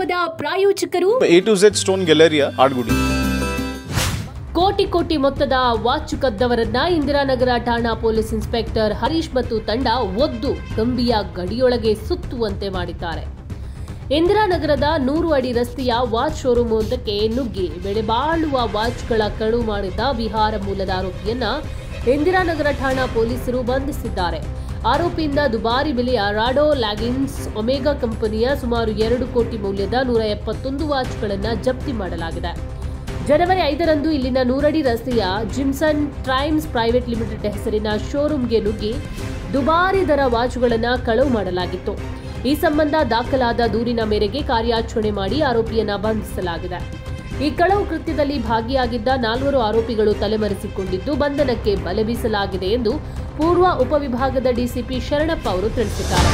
ಕಾರ್ಯಕ್ರಮದ ಪ್ರಾಯೋಜಕರು A to Z Stone Galleria Adugodi ಕೋಟಿ ಕೋಟಿ ಮೊತ್ತದ ವಾಚ್ ಕದ್ದವರನ್ನ ಇಂದಿರಾನಗರ ಠಾಣಾ ಪೊಲೀಸ್ ಇನ್ಸ್ಪೆಕ್ಟರ್ ಹರೀಶ್ ಮತ್ತು ತಂಡ ಒದ್ದು ಕಂಬಿಯ ಗಡಿಯೊಳಗೆ ಸುತ್ತುವಂತೆ ಮಾಡಿದ್ದಾರೆ ಇಂದಿರಾನಗರದ ನೂರು ಅಡಿ ರಸ್ತೆಯ ವಾಚ್ ಶೋರೂಮ್ ಒಂದಕ್ಕೆ ನುಗ್ಗಿ ಬೆಲೆಬಾಳುವ ವಾಚ್ಗಳ ಕಳು ಮಾಡಿದ ಬಿಹಾರ ಮೂಲದ ಆರೋಪಿಯನ್ನ ಇಂದಿರಾನಗರ ಠಾಣಾ ಪೊಲೀಸರು ಬಂಧಿಸಿದ್ದಾರೆ ಆರೋಪಿಯಿಂದ ದುಬಾರಿ ಬೆಲೆಯ ರಾಡೋ ಲ್ಯಾಗಿನ್ಸ್ ಒಮೆಗಾ ಕಂಪನಿಯ ಸುಮಾರು ಎರಡು ಕೋಟಿ ಮೌಲ್ಯದ ನೂರ ಎಪ್ಪತ್ತೊಂದು ವಾಚ್ಗಳನ್ನು ಜಪ್ತಿ ಮಾಡಲಾಗಿದೆ ಜನವರಿ ಐದರಂದು ಇಲ್ಲಿನ ನೂರಡಿ ರಸ್ತೆಯ ಜಿಮ್ಸನ್ ಟ್ರೈಮ್ಸ್ ಪ್ರೈವೇಟ್ ಲಿಮಿಟೆಡ್ ಹೆಸರಿನ ಶೋರೂಮ್ಗೆ ನುಗ್ಗಿ ದುಬಾರಿ ದರ ವಾಚ್ಗಳನ್ನು ಕಳವು ಮಾಡಲಾಗಿತ್ತು ಈ ಸಂಬಂಧ ದಾಖಲಾದ ದೂರಿನ ಮೇರೆಗೆ ಕಾರ್ಯಾಚರಣೆ ಮಾಡಿ ಆರೋಪಿಯನ್ನ ಬಂಧಿಸಲಾಗಿದೆ ಈ ಕಳವು ಕೃತ್ಯದಲ್ಲಿ ಭಾಗಿಯಾಗಿದ್ದ ನಾಲ್ವರು ಆರೋಪಿಗಳು ತಲೆಮರೆಸಿಕೊಂಡಿದ್ದು ಬಂಧನಕ್ಕೆ ಬಲೆ ಬೀಸಲಾಗಿದೆ ಎಂದು ಪೂರ್ವ ಉಪವಿಭಾಗದ ಡಿಸಿಪಿ ಶರಣಪ್ಪ ಅವರು ತಿಳಿಸಿದ್ದಾರೆ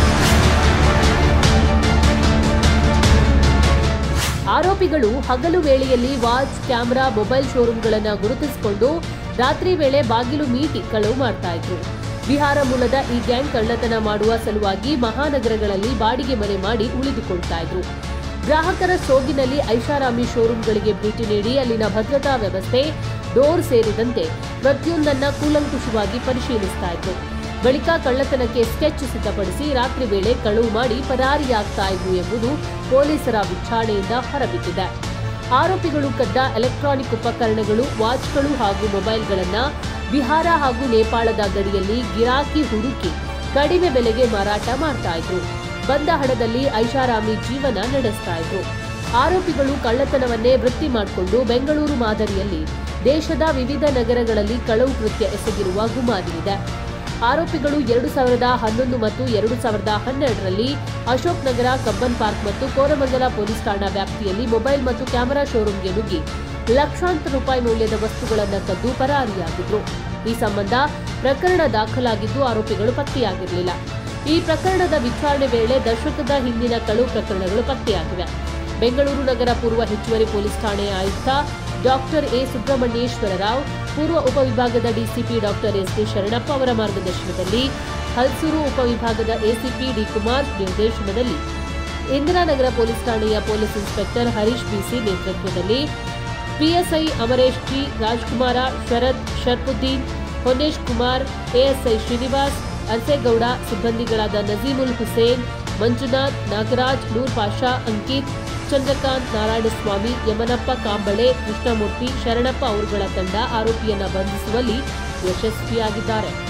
ಆರೋಪಿಗಳು ಹಗಲು ವೇಳೆಯಲ್ಲಿ ವಾಚ್ ಕ್ಯಾಮೆರಾ ಮೊಬೈಲ್ ಶೋರೂಮ್ಗಳನ್ನು ಗುರುತಿಸಿಕೊಂಡು ರಾತ್ರಿ ವೇಳೆ ಬಾಗಿಲು ಮೀಟಿ ಕಳವು ಮಾಡ್ತಾ ಇದ್ರು ಬಿಹಾರ ಮೂಲದ ಈ ಗ್ಯಾಂಗ್ ಕಳ್ಳತನ ಮಾಡುವ ಸಲುವಾಗಿ ಮಹಾನಗರಗಳಲ್ಲಿ ಬಾಡಿಗೆ ಮನೆ ಮಾಡಿ ಉಳಿದುಕೊಳ್ತಾ ಇದ್ರು ಗ್ರಾಹಕರ ಸೋಗಿನಲ್ಲಿ ಐಷಾರಾಮಿ ಶೋರೂಮ್ಗಳಿಗೆ ಭೇಟಿ ನೀಡಿ ಅಲ್ಲಿನ ಭದ್ರತಾ ವ್ಯವಸ್ಥೆ ಡೋರ್ ಸೇರಿದಂತೆ ಪ್ರತಿಯೊಂದನ್ನ ಕೂಲಂಕುಷವಾಗಿ ಪರಿಶೀಲಿಸ್ತಾ ಇದ್ರು ಬಳಿಕ ಕಳ್ಳತನಕ್ಕೆ ಸ್ಕೆಚ್ ಸಿದ್ಧಪಡಿಸಿ ರಾತ್ರಿ ವೇಳೆ ಕಳುವು ಮಾಡಿ ಪರಾರಿಯಾಗ್ತಾ ಇದ್ರು ಎಂಬುದು ಪೊಲೀಸರ ವಿಚಾರಣೆಯಿಂದ ಹೊರಬಿದ್ದಿದೆ ಆರೋಪಿಗಳು ಕದ್ದ ಎಲೆಕ್ಟ್ರಾನಿಕ್ ಉಪಕರಣಗಳು ವಾಚ್ಗಳು ಹಾಗೂ ಮೊಬೈಲ್ಗಳನ್ನ ಬಿಹಾರ ಹಾಗೂ ನೇಪಾಳದ ಗಡಿಯಲ್ಲಿ ಗಿರಾಕಿ ಹುಡುಕಿ ಕಡಿಮೆ ಬೆಲೆಗೆ ಮಾರಾಟ ಮಾಡ್ತಾ ಇದ್ರು ಬಂದ ಹಣದಲ್ಲಿ ಐಷಾರಾಮಿ ಜೀವನ ನಡೆಸ್ತಾ ಇದ್ರು ಆರೋಪಿಗಳು ಕಳ್ಳತನವನ್ನೇ ವೃತ್ತಿ ಮಾಡಿಕೊಂಡು ಬೆಂಗಳೂರು ಮಾದರಿಯಲ್ಲಿ ದೇಶದ ವಿವಿಧ ನಗರಗಳಲ್ಲಿ ಕಳವು ಕೃತ್ಯ ಎಸಗಿರುವ ಗುಮಾನಿಯಿದೆ ಆರೋಪಿಗಳು ಎರಡು ಸಾವಿರದ ಹನ್ನೊಂದು ಮತ್ತು ಎರಡು ಸಾವಿರದ ಹನ್ನೆರಡರಲ್ಲಿ ಅಶೋಕ್ ನಗರ ಕಬ್ಬನ್ ಪಾರ್ಕ್ ಮತ್ತು ಕೋರಮಂಗಲ ಪೊಲೀಸ್ ಠಾಣಾ ವ್ಯಾಪ್ತಿಯಲ್ಲಿ ಮೊಬೈಲ್ ಮತ್ತು ಕ್ಯಾಮೆರಾ ಶೋರೂಮ್ಗೆ ನುಗ್ಗಿ ಲಕ್ಷಾಂತರ ರೂಪಾಯಿ ಮೌಲ್ಯದ ವಸ್ತುಗಳನ್ನು ಕದ್ದು ಪರಾರಿಯಾಗಿದ್ರು ಈ ಸಂಬಂಧ ಪ್ರಕರಣ ದಾಖಲಾಗಿದ್ದು ಆರೋಪಿಗಳು ಪತ್ತೆಯಾಗಿರಲಿಲ್ಲ ಈ ಪ್ರಕರಣದ ವಿಚಾರಣೆ ವೇಳೆ ದಶಕದ ಹಿಂದಿನ ಕಳುವು ಪ್ರಕರಣಗಳು ಪತ್ತೆಯಾಗಿವೆ ಬೆಂಗಳೂರು ನಗರ ಪೂರ್ವ ಹೆಚ್ಚುವರಿ ಪೊಲೀಸ್ ಠಾಣೆಯ ಆಯುಕ್ತ ಡಾಕ್ಟರ್ ಎ ಸುಬ್ರಹ್ಮಣ್ಯೇಶ್ವರ ರಾವ್ ಪೂರ್ವ ಉಪವಿಭಾಗದ DCP doctor S D Sharanappa ಅವರ ಮಾರ್ಗದರ್ಶನದಲ್ಲಿ ಹಲ್ಸೂರು ಉಪವಿಭಾಗದ ಎಸಿಪಿ ಡಿ ಕುಮಾರ್ ನಿರ್ದೇಶನದಲ್ಲಿ ಇಂದಿರಾನಗರ ಪೊಲೀಸ್ ಠಾಣೆಯ ಪೊಲೀಸ್ ಇನ್ಸ್ಪೆಕ್ಟರ್ ಹರೀಶ್ ಬಿಸಿ ನೇತೃತ್ವದಲ್ಲಿ PSI Amaresh G Rajkumar Sharath Sharfuddin Honnesh Kumar ASI Srinivas Arsegowda ಸಿಬ್ಬಂದಿಗಳಾದ ನಜೀಮುಲ್ ಹುಸೇನ್ ಮಂಜುನಾಥ್ ನಾಗರಾಜ್ ನೂರ್ ಪಾಷಾ ಅಂಕಿತ್ ಚಂದ್ರಕಾಂತ್ ನಾರಾಯಣಸ್ವಾಮಿ ಯಮನಪ್ಪ ಕಾಂಬಳೆ ಕೃಷ್ಣಮೂರ್ತಿ ಶರಣಪ್ಪ ಅವರುಗಳ ತಂಡ ಆರೋಪಿಯನ್ನ ಬಂಧಿಸುವಲ್ಲಿ ಯಶಸ್ವಿಯಾಗಿದ್ದಾರೆ